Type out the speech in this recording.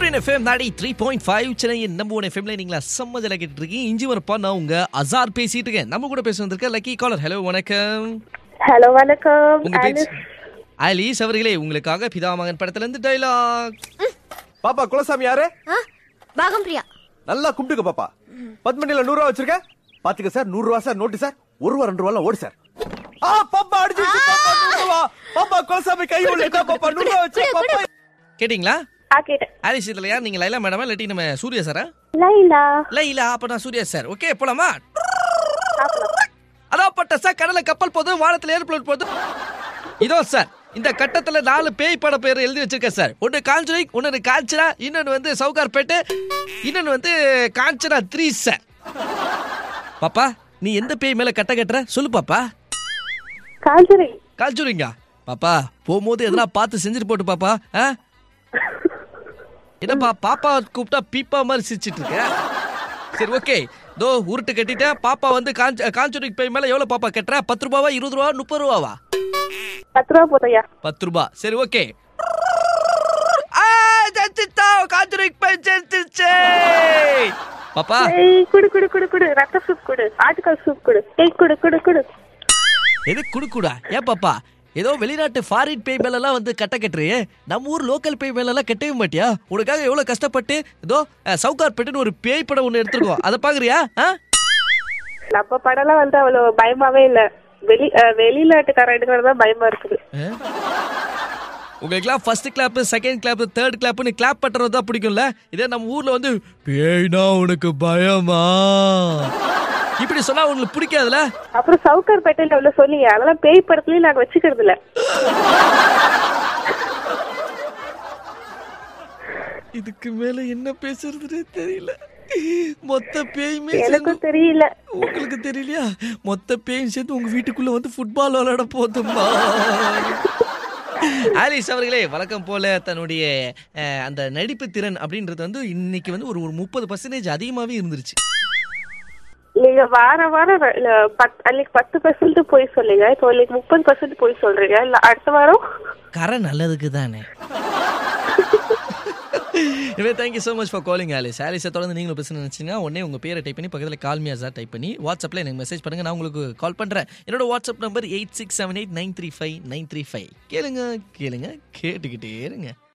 சூரியன் எஃப்எம் நாடி three point five சென்னையின் நம்ப ஒன் எஃப்எம்ல நீங்களா செம்ம ஜல கேட்டு இருக்கீங்க இஞ்சி வரப்பா நான் உங்க அசார் பேசிட்டு இருக்கேன் நம்ம கூட பேச வந்திருக்க லக்கி காலர் ஹலோ வணக்கம் ஹலோ வணக்கம் உங்க பேச்சு ஆலிஸ் ஆலிஸ் அவர்களே உங்களுக்காக பிதாமகன் படத்துல இருந்து டைலாக் பாப்பா குலசாமி யாரு ஆ பாகம் பிரியா நல்லா கும்பிட்டுக்க பாப்பா பத்மணியில நூறு ரூபா வச்சிருக்க பாத்துக்க சார் நூறு ரூபா சார் நோட்டு சார் ஒரு ரூபா ரெண்டு ரூபா ஓடு சார் ஆ பாப்பா அடிச்சு பாப்பா நூறு ரூபா பாப்பா குலசாமி கை உள்ளதா பாப்பா நூறு ரூபா வச்சு பாப்பா கேட்டிங்களா ஆ கேட்டேன் ஆலிஸ் இதுல யார் நீங்க லைலா மேடமா இல்லாட்டி நம்ம சூர்யா சாரா லைலா லைலா அப்ப நான் சூர்யா சார் ஓகே போலாமா சாப்பிடலாம் அதாப்பட்ட சார் கடலை கப்பல் போதும் வானத்துல ஏர்பிளேன் போதும் இதோ சார் இந்த கட்டத்துல நாலு பேய் பட பேர் எழுதி வச்சிருக்கேன் சார் ஒன்னு காஞ்சனை இன்னொன்னு காஞ்சனா இன்னொன்னு வந்து சவுகார்பேட்டு இன்னொன்னு வந்து காஞ்சனா த்ரீ சார் பாப்பா நீ எந்த பேய் மேல கட்ட கட்டுற சொல்லு பாப்பா காஞ்சரி காஞ்சூரிங்க பாப்பா போகும்போது எதனா பார்த்து செஞ்சுட்டு போட்டு பாப்பா ஆ? என்னப்பா பாப்பா கூப்பிட்டா பீப்பா மாதிரி சிரிச்சிட்டு இருக்க சரி ஓகே தோ உருட்டு கட்டிட்டேன் பாப்பா வந்து காஞ்ச காஞ்சூரிக்கு பேய் மேல எவ்வளவு பாப்பா கட்டுற பத்து ரூபாவா இருபது ரூபா முப்பது ரூபாவா பத்து ரூபா போதையா பத்து ரூபா சரி ஓகே காஞ்சூரிக்கு பேய் செத்துச்சு பாப்பா ஏய் குடு குடு குடு குடு ரத்த சூப் குடு ஆட்டுக்கால் சூப் குடு ஏய் குடு குடு குடு எது குடுக்குடா ஏன் பாப்பா ஏதோ வெளிநாட்டு ஃபாரின் பேய் மேலெல்லாம் வந்து கட்ட கட்டுறியே நம்ம ஊர் லோக்கல் பேய் மேலெல்லாம் கட்டவே மாட்டியா உனக்காக எவ்வளவு கஷ்டப்பட்டு ஏதோ அஹ், சவுகார் பெட்டுன்னு ஒரு பேய் படம் ஒன்று எடுத்திருக்கோம் அதை பாக்குறியா ஆ? நம்ம படம்லாம் வந்து அவ்வளவு பயமாவே இல்ல வெளி அஹ், வெளிநாட்டுக்காரன் எடுக்கிறது தான் பயமா இருக்குது உங்களுக்குலாம் first clap second clap third கிளாப்னு கிளாப் பண்றது தான் பிடிக்கும்ல இதே நம்ம ஊர்ல வந்து பேய்னா உனக்கு பயமா இப்படி சொன்னா உங்களுக்கு பிடிக்காதுல அப்புறம் சவுக்கர் பேட்டையில உள்ள சொல்லிங்க அதெல்லாம் பேய் படத்துலயும் நாங்க வச்சுக்கிறது இல்ல இதுக்கு மேல என்ன பேசுறதுனே தெரியல மொத்த பேயுமே சேர்ந்து எனக்கும் தெரியல உங்களுக்கு தெரியலையா மொத்த பேயும் சேர்ந்து உங்க வீட்டுக்குள்ள வந்து ஃபுட்பால் விளையாட போதுமா ஆலிஸ் அவர்களே வழக்கம் போல தன்னுடைய அஹ், அந்த நடிப்பு திறன் அப்படின்றது வந்து இன்னைக்கு வந்து ஒரு ஒரு முப்பது பர்சன்டேஜ் அதிகமாவே இருந்துருச்சு நீங்க வார வாரம் ர- இல்ல, பத்- அன்னைக்கு பத்து பர்சன்ட் போய் சொல்லுங்க இப்போ இன்னைக்கு முப்பது பர்சன்ட் போய் சொல்றீங்க இல்ல அடுத்த வாரம் கரை நல்லதுக்கு தானே இவே thank you so much for calling Alice ஆலிஸை தொடர்ந்து நீங்களும் பேச நினைச்சீங்கன்னா உடனே உங்கள் பேரை டைப் பண்ணி பக்கத்தில் கால்மியா சார் டைப் பண்ணி வாட்ஸ்அப்பில் எனக்கு மெசேஜ் பண்ணுங்க நான் உங்களுக்கு கால் பண்ணுறேன் என்னோட WhatsApp number eight six seven eight nine three five nine three five கேளுங்க கேளுங்க கேட்டுக்கிட்டே இருங்க